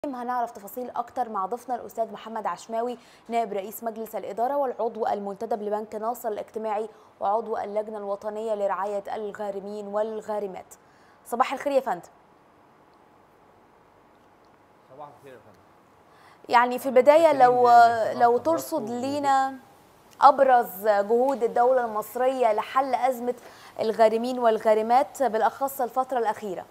هنعرف تفاصيل اكتر مع ضيفنا الاستاذ محمد عشماوي نائب رئيس مجلس الاداره والعضو المنتدب لبنك ناصر الاجتماعي وعضو اللجنه الوطنيه لرعايه الغارمين والغارمات صباح الخير يا فندم صباح الخير يا فندم يعني في البدايه لو شاكرين لو لحضراتكم ترصد لينا ابرز جهود الدوله المصريه لحل ازمه الغارمين والغارمات بالاخص الفتره الاخيره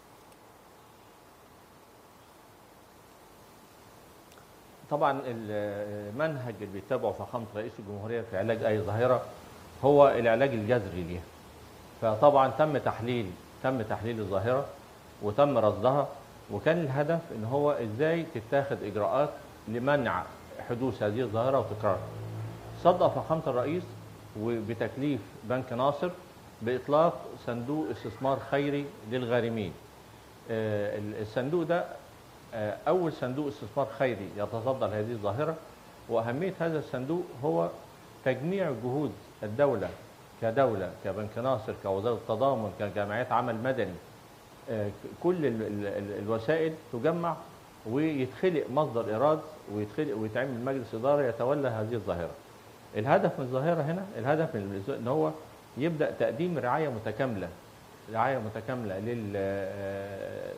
طبعا المنهج اللي بيتبعه فخامه رئيس الجمهوريه في علاج اي ظاهره هو العلاج الجذري ليها فطبعا تم تحليل تم تحليل الظاهره وتم رصدها وكان الهدف ان هو ازاي تتاخد اجراءات لمنع حدوث هذه الظاهره وتكرارها صدق فخامه الرئيس وبتكليف بنك ناصر باطلاق صندوق استثمار خيري للغارمين آه، الصندوق ده آه، اول صندوق استثمار خيري يتصدى لهذه الظاهره واهميه هذا الصندوق هو تجميع جهود الدوله كدوله كبنك ناصر كوزاره التضامن كجمعيات عمل مدني آه، كل ال- ال- ال- الوسائل تجمع ويتخلق مصدر ايراد ويتخلق ويتعمل مجلس اداره يتولى هذه الظاهره. الهدف من الظاهره هنا الهدف من الز- ان هو يبدا تقديم رعايه متكامله رعايه متكامله لل آه،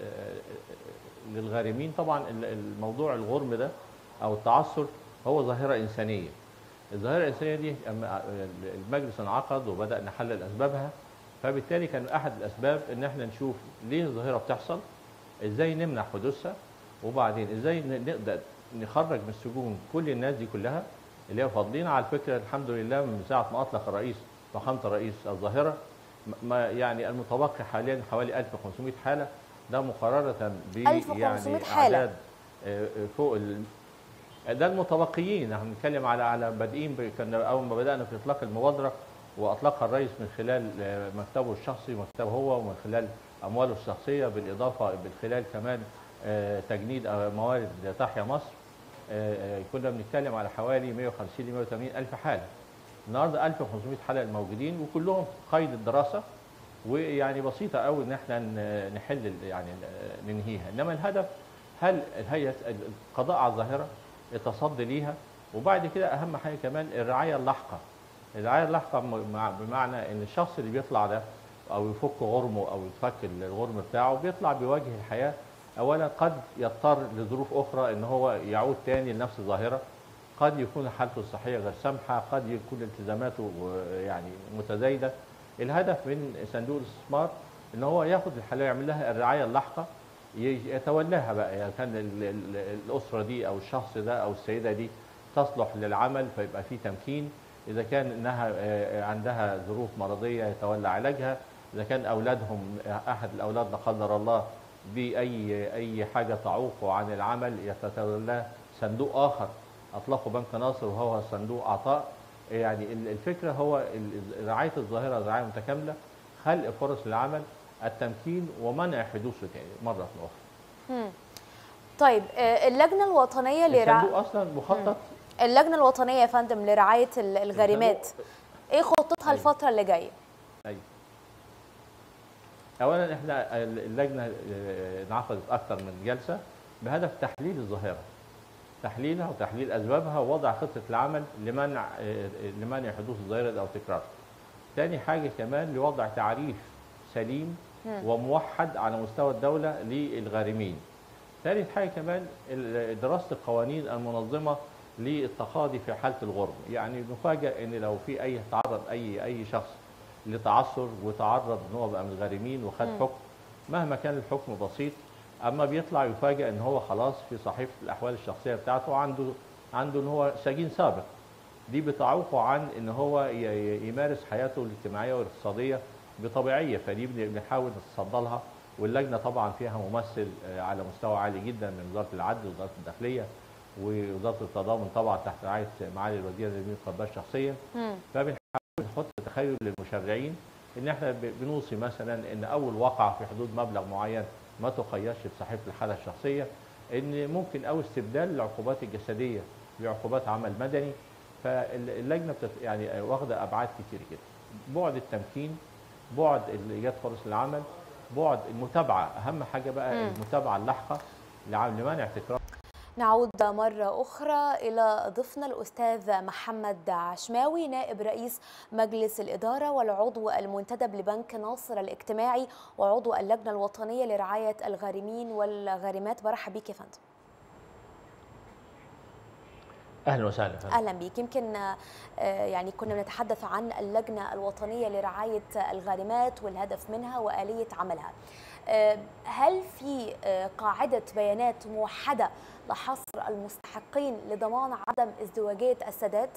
للغارمين طبعا ال- الموضوع الغرم ده او التعثر هو ظاهره انسانيه. الظاهره الانسانيه دي اما المجلس انعقد وبدا نحلل اسبابها فبالتالي كان احد الاسباب ان احنا نشوف ليه الظاهره بتحصل ازاي نمنع حدوثها وبعدين ازاي ن- نقدر نخرج من السجون كل الناس دي كلها اللي هي فاضلين على فكره الحمد لله من ساعه ما اطلق الرئيس فخامه الرئيس الظاهره م- ما يعني المتبقي حاليا حوالي 1500 حاله ده مقارنه ب 1500 حالة. أعداد، آه، آه، فوق ال ده المتبقيين احنا بنتكلم على على بادئين ب- كنا اول ما بدانا في اطلاق المبادره واطلقها الرئيس من خلال آه، مكتبه الشخصي مكتبه هو ومن خلال امواله الشخصيه بالاضافه من خلال كمان آه، تجنيد آه، موارد تحيا مصر آه، آه، كنا بنتكلم على حوالي 150 ل 180 الف حاله النهارده 1500 حاله الموجودين وكلهم قيد الدراسه ويعني بسيطه قوي ان احنا ن- نحل ال- يعني ن- ننهيها انما الهدف هل هي القضاء على الظاهره التصدي ليها وبعد كده اهم حاجه كمان الرعايه اللاحقه الرعايه اللاحقه م- مع- بمعنى ان الشخص اللي بيطلع ده او يفك غرمه او يتفك الغرم بتاعه بيطلع بيواجه الحياه اولا قد يضطر لظروف اخرى ان هو يعود تاني لنفس الظاهره قد يكون حالته الصحيه غير سامحه قد يكون التزاماته آه، يعني متزايده الهدف من صندوق الاستثمار ان هو ياخد الحاله يعمل لها الرعايه اللاحقه ي- يتولاها بقى يعني كان ال- ال- الاسره دي او الشخص ده او السيده دي تصلح للعمل فيبقى في تمكين اذا كان انها آه، عندها ظروف مرضيه يتولى علاجها اذا كان اولادهم احد الاولاد لا قدر الله باي اي حاجه تعوقه عن العمل يتولاه صندوق اخر اطلقه بنك ناصر وهو صندوق عطاء يعني ال- الفكره هو ال- رعايه الظاهره رعايه متكامله خلق فرص للعمل التمكين ومنع حدوثه تاني مره اخرى مم. طيب آه، اللجنه الوطنيه لرعايه الصندوق اصلا مخطط اللجنه الوطنيه يا فندم لرعايه ال- الغارمات الصندوق- ايه خطتها أيوة. الفتره اللي جايه ايوه اولا احنا اللجنه آه، انعقدت اكثر من جلسه بهدف تحليل الظاهره تحليلها وتحليل اسبابها ووضع خطه العمل لمنع آه، لمنع حدوث الظاهره او تكرارها. تاني حاجه كمان لوضع تعريف سليم وموحد على مستوى الدوله للغارمين. ثالث حاجه كمان ال- دراسه القوانين المنظمه للتقاضي في حاله الغرم، يعني نفاجئ ان لو في اي تعرض اي اي شخص لتعثر وتعرض ان هو بقى من الغارمين وخد مم. حكم مهما كان الحكم بسيط اما بيطلع يفاجئ ان هو خلاص في صحيفه الاحوال الشخصيه بتاعته عنده عنده ان هو سجين سابق دي بتعوقه عن ان هو ي- ي- يمارس حياته الاجتماعيه والاقتصاديه بطبيعيه فدي بن- بنحاول نتصدى لها واللجنه طبعا فيها ممثل آه، على مستوى عالي جدا من وزاره العدل ووزاره الداخليه ووزاره التضامن طبعا تحت رعايه معالي الوزير نبيل قباش شخصيا مم. فبنحاول نحط تخيل للمشرعين ان احنا ب- بنوصي مثلا ان اول وقعه في حدود مبلغ معين ما تقيدش بصحيفه الحاله الشخصيه ان ممكن او استبدال العقوبات الجسديه بعقوبات عمل مدني فاللجنه بتت يعني واخده ابعاد كتير كده بعد التمكين بعد ايجاد فرص العمل بعد المتابعه اهم حاجه بقى مم. المتابعه اللاحقه لعم- لمنع تكرار نعود مرة أخرى إلى ضيفنا الأستاذ محمد عشماوي نائب رئيس مجلس الإدارة والعضو المنتدب لبنك ناصر الاجتماعي وعضو اللجنة الوطنية لرعاية الغارمين والغارمات برحب بيك يا فندم اهلا وسهلا فندم. اهلا بيك يمكن آه، يعني كنا بنتحدث عن اللجنه الوطنيه لرعايه الغارمات والهدف منها واليه عملها آه، هل في آه، قاعده بيانات موحده لحصر المستحقين لضمان عدم ازدواجيه السداد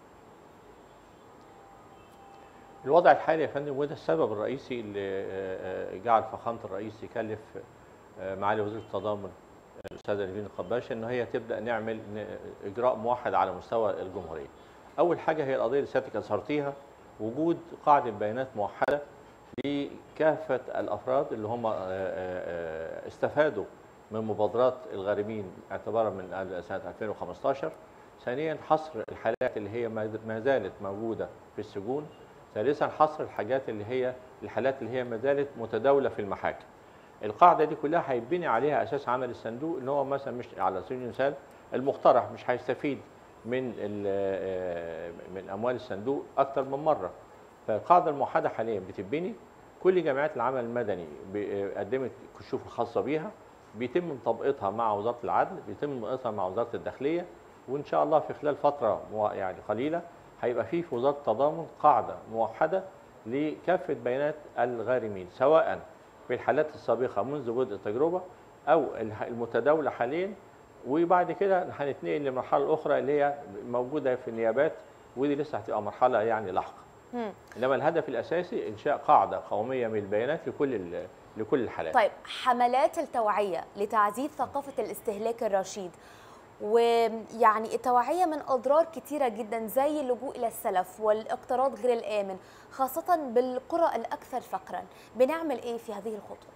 الوضع الحالي يا فندم وده السبب الرئيسي اللي آه، آه، جعل فخامه الرئيس يكلف آه، معالي وزير التضامن آه، الاستاذه نيفين القباش ان هي تبدا نعمل ن- اجراء موحد على مستوى الجمهوريه. اول حاجه هي القضيه اللي سيادتك اظهرتيها وجود قاعده بيانات موحده لكافه الافراد اللي هم آه، آه، آه، استفادوا من مبادرات الغارمين اعتبارا من سنه 2015 ثانيا حصر الحالات اللي هي ما ما زالت موجوده في السجون ثالثا حصر الحاجات اللي هي الحالات اللي هي ما زالت متداوله في المحاكم القاعده دي كلها هيتبني عليها اساس عمل الصندوق ان هو مثلا مش على سبيل المثال المقترح مش هيستفيد من ال- آه، من اموال الصندوق اكتر من مره فالقاعده الموحده حاليا بتتبني كل جمعيات العمل المدني ب- قدمت كشوف الخاصه بيها بيتم مطابقتها مع وزاره العدل بيتم مطابقتها مع وزاره الداخليه وان شاء الله في خلال فتره مو- يعني قليله هيبقى في في وزاره التضامن قاعده موحده لكافه بيانات الغارمين سواء في الحالات السابقه منذ بدء التجربه او الح- المتداوله حاليا وبعد كده هنتنقل للمرحله الاخرى اللي هي موجوده في النيابات ودي لسه هتبقى مرحله يعني لاحقه مم. انما الهدف الاساسي انشاء قاعده قوميه من البيانات لكل ال- لكل الحالات طيب حملات التوعيه لتعزيز ثقافه الاستهلاك الرشيد ويعني التوعيه من اضرار كتيره جدا زي اللجوء الى السلف والاقتراض غير الامن خاصه بالقرى الاكثر فقرا بنعمل ايه في هذه الخطوه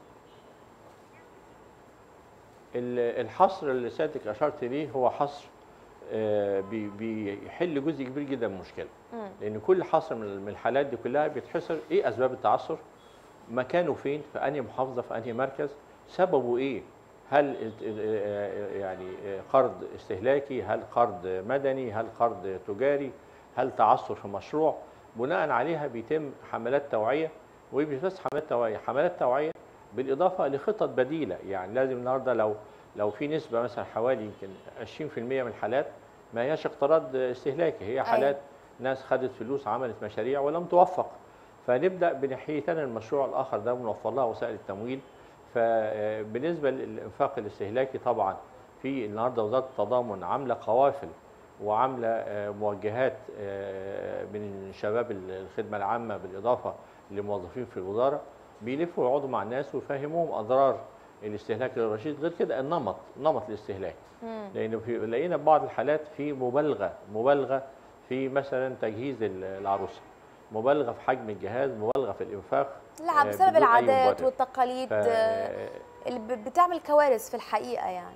ال- الحصر اللي سيادتك اشرت ليه هو حصر آه، بي- بيحل جزء كبير جدا من المشكله مم. لان كل حصر من من الحالات دي كلها بيتحصر ايه اسباب التعثر مكانه فين في انهي محافظه في انهي مركز سببه ايه هل ال- ال- يعني قرض استهلاكي هل قرض مدني هل قرض تجاري هل تعثر في مشروع بناء عليها بيتم حملات توعيه ومش بس حملات توعيه حملات توعيه بالاضافه لخطط بديله يعني لازم النهارده لو لو في نسبه مثلا حوالي يمكن 20% من الحالات ما هياش اقتراض استهلاكي هي حالات ناس خدت فلوس عملت مشاريع ولم توفق فنبدا بناحيتنا المشروع الاخر ده بنوفر لها وسائل التمويل فبالنسبه للانفاق الاستهلاكي طبعا في النهارده وزاره التضامن عامله قوافل وعامله آه، موجهات آه، من شباب الخدمه العامه بالاضافه لموظفين في الوزاره بيلفوا يقعدوا مع الناس ويفهموهم اضرار الاستهلاك الرشيد غير كده النمط نمط الاستهلاك مم. لانه في لقينا بعض الحالات في مبالغه مبالغه في مثلا تجهيز ال- العروسه مبالغه في حجم الجهاز مبالغه في الانفاق لا آه، بسبب بدون أي العادات مبرر. والتقاليد ف- آه، اللي ب- بتعمل كوارث في الحقيقه يعني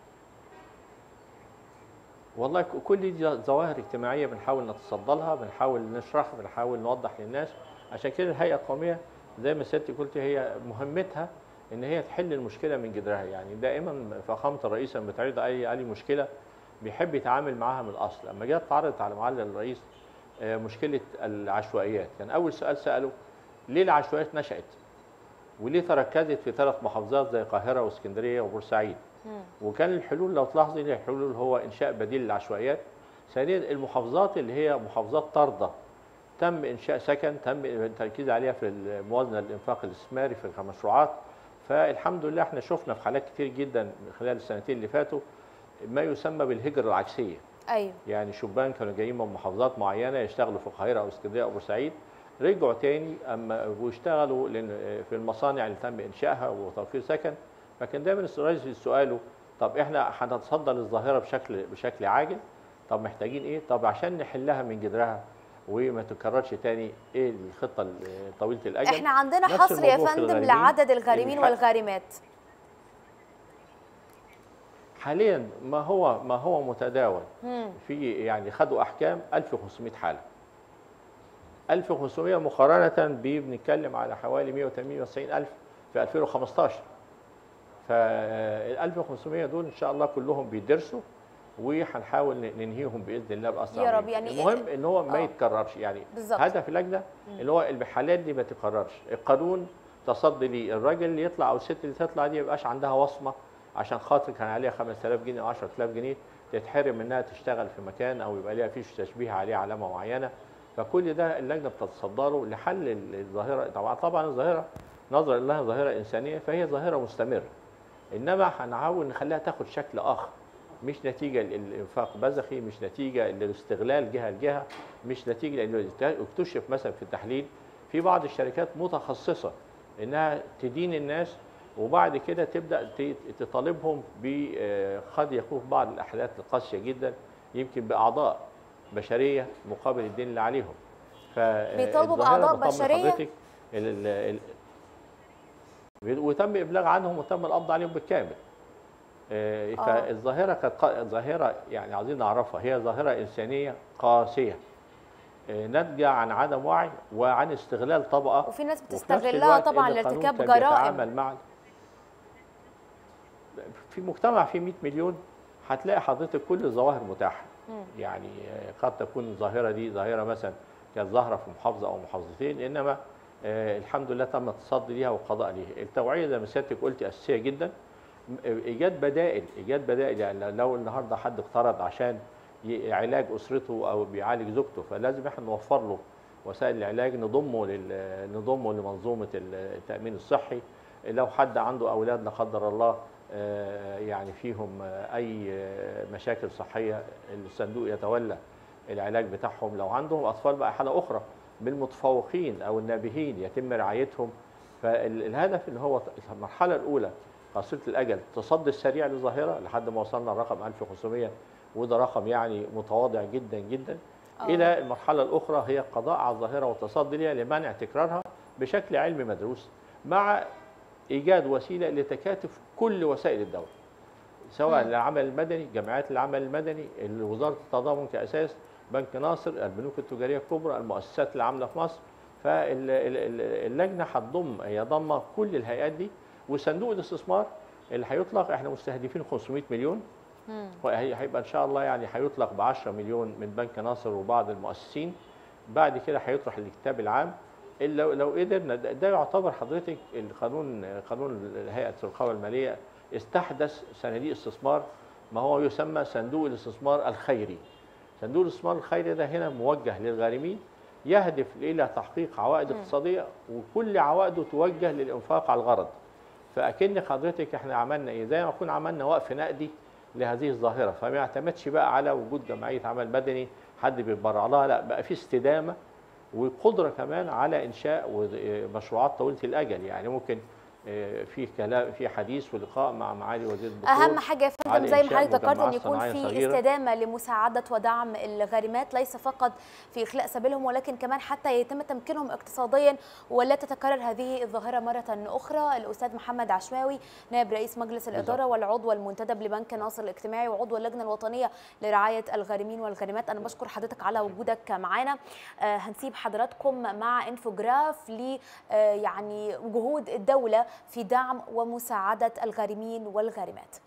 والله ك- كل دي ظواهر اجتماعيه بنحاول نتصدى لها بنحاول نشرح بنحاول نوضح للناس عشان كده الهيئه القوميه زي ما سيادتك قلت هي مهمتها ان هي تحل المشكله من جذرها يعني دائما فخامه الرئيس لما بتعرض اي اي مشكله بيحب يتعامل معاها من الاصل لما جت اتعرضت على معالي الرئيس آه، مشكله العشوائيات كان اول سؤال ساله ليه العشوائيات نشات وليه تركزت في ثلاث محافظات زي القاهره واسكندريه وبورسعيد مم. وكان الحلول لو تلاحظي إن الحلول هو انشاء بديل للعشوائيات ثانيا المحافظات اللي هي محافظات طارده تم انشاء سكن تم التركيز عليها في الموازنه الانفاق الاستثماري في المشروعات فالحمد لله احنا شفنا في حالات كتير جدا خلال السنتين اللي فاتوا ما يسمى بالهجره العكسيه ايوه يعني شبان كانوا جايين من محافظات معينه يشتغلوا في القاهره او اسكندريه او بورسعيد رجعوا تاني اما واشتغلوا لأن في المصانع اللي تم انشائها وتوفير سكن فكان دايما الرئيس سؤاله طب احنا هنتصدى للظاهره بشكل بشكل عاجل طب محتاجين ايه طب عشان نحلها من جذرها وما تكررش تاني ايه الخطه طويله الاجل احنا عندنا نفس حصر يا الموضوع في فندم الغارمين. لعدد الغارمين الحق- والغارمات حاليا ما هو ما هو متداول مم. في يعني خدوا احكام 1500 حاله 1500 مقارنه ب بنتكلم على حوالي 180 الف في 2015 فال 1500 دول ان شاء الله كلهم بيدرسوا وهنحاول ننهيهم باذن الله باسرع يا رب، وقت. يعني المهم ان هو ما آه. يتكررش يعني بالظبط. هدف اللجنه اللي هو الحالات دي ما تتكررش القانون تصدي ليه الراجل اللي يطلع او الست اللي تطلع دي ما يبقاش عندها وصمه عشان خاطر كان عليها 5000 جنيه او 10000 جنيه تتحرم انها تشتغل في مكان او يبقى ليها فيش تشبيه عليه علامه معينه فكل ده اللجنه بتتصدره لحل الظاهره طبعا طبعا الظاهره نظرا لها ظاهره انسانيه فهي ظاهره مستمره انما هنحاول نخليها تاخد شكل اخر مش نتيجه للانفاق بذخي مش نتيجه لاستغلال جهه لجهه مش نتيجه لانه اكتشف مثلا في التحليل في بعض الشركات متخصصه انها تدين الناس وبعد كده تبدا ت- تطالبهم ب آه، قد يكون في بعض الاحداث القاسيه جدا يمكن باعضاء بشريه مقابل الدين اللي عليهم ف بيطالبوا الظاهرة بأعضاء بطمن بشرية؟ حضرتك ال- ال- ال- وتم ابلاغ عنهم وتم القبض عليهم بالكامل آه، آه. فالظاهره كانت ق- ظاهره يعني عايزين نعرفها هي ظاهره انسانيه قاسيه آه، ناتجه عن عدم وعي وعن استغلال طبقه وفي ناس وفي نفس بتستغلها الوقت طبعا إن القانون لارتكاب كان جرائم بيتعامل مع في مجتمع فيه 100 مليون هتلاقي حضرتك كل الظواهر متاحه مم. يعني آه، قد تكون الظاهره دي ظاهره مثلا كانت ظاهره في محافظه او محافظتين انما آه، الحمد لله تم التصدي ليها والقضاء عليها التوعيه زي ما سيادتك قلت اساسيه جدا م- ايجاد بدائل ايجاد بدائل يعني لو النهارده حد اقترض عشان ي- علاج اسرته او بيعالج زوجته فلازم احنا نوفر له وسائل العلاج نضمه لل... نضمه لمنظومه التامين الصحي لو حد عنده اولاد لا قدر الله آه، يعني فيهم آه، اي آه، مشاكل صحيه الصندوق يتولى العلاج بتاعهم لو عندهم اطفال بقى حاله اخرى بالمتفوقين او النابهين يتم رعايتهم فالهدف اللي هو المرحله الاولى قصيره الاجل التصدي السريع للظاهره لحد ما وصلنا لرقم 1500 وده رقم يعني متواضع جدا جدا آه. الى المرحله الاخرى هي القضاء على الظاهره والتصدي لها لمنع تكرارها بشكل علمي مدروس مع ايجاد وسيله لتكاتف كل وسائل الدوله سواء مم. العمل المدني جمعيات العمل المدني وزاره التضامن كاساس بنك ناصر البنوك التجاريه الكبرى المؤسسات اللي عامله في مصر فاللجنه هتضم هي ضمه كل الهيئات دي وصندوق الاستثمار اللي هيطلق احنا مستهدفين 500 مليون مم. وهي- هيبقى ان شاء الله يعني هيطلق ب 10 مليون من بنك ناصر وبعض المؤسسين بعد كده هيطرح للكتاب العام إلا لو لو قدرنا ده ده يعتبر حضرتك القانون قانون هيئه الرقابه الماليه استحدث صناديق استثمار ما هو يسمى صندوق الاستثمار الخيري صندوق الاستثمار الخيري ده هنا موجه للغارمين يهدف الى تحقيق عوائد مم. اقتصاديه وكل عوائده توجه للانفاق على الغرض فاكن حضرتك احنا عملنا ايه زي ما كنا عملنا وقف نقدي لهذه الظاهره فما يعتمدش بقى على وجود جمعيه عمل مدني حد بيتبرع لها لا بقى في استدامه وقدره كمان على انشاء وز- مشروعات طويله الاجل يعني ممكن آه، في كلام في حديث ولقاء مع معالي وزير الدكتور اهم حاجه يا فندم على زي ما إنشاء حضرتك ذكرت ان مجمعات يكون صناعية في صغيرة. استدامه لمساعده ودعم الغارمات ليس فقط في اخلاء سبيلهم ولكن كمان حتى يتم تمكينهم اقتصاديا ولا تتكرر هذه الظاهره مره اخرى الاستاذ محمد عشماوي نائب رئيس مجلس الاداره بالظبط. والعضو المنتدب لبنك ناصر الاجتماعي وعضو اللجنه الوطنيه لرعايه الغارمين والغارمات انا بشكر حضرتك على وجودك معنا آه، هنسيب حضراتكم مع انفوجراف ل آه، يعني جهود الدوله في دعم ومساعده الغارمين والغارمات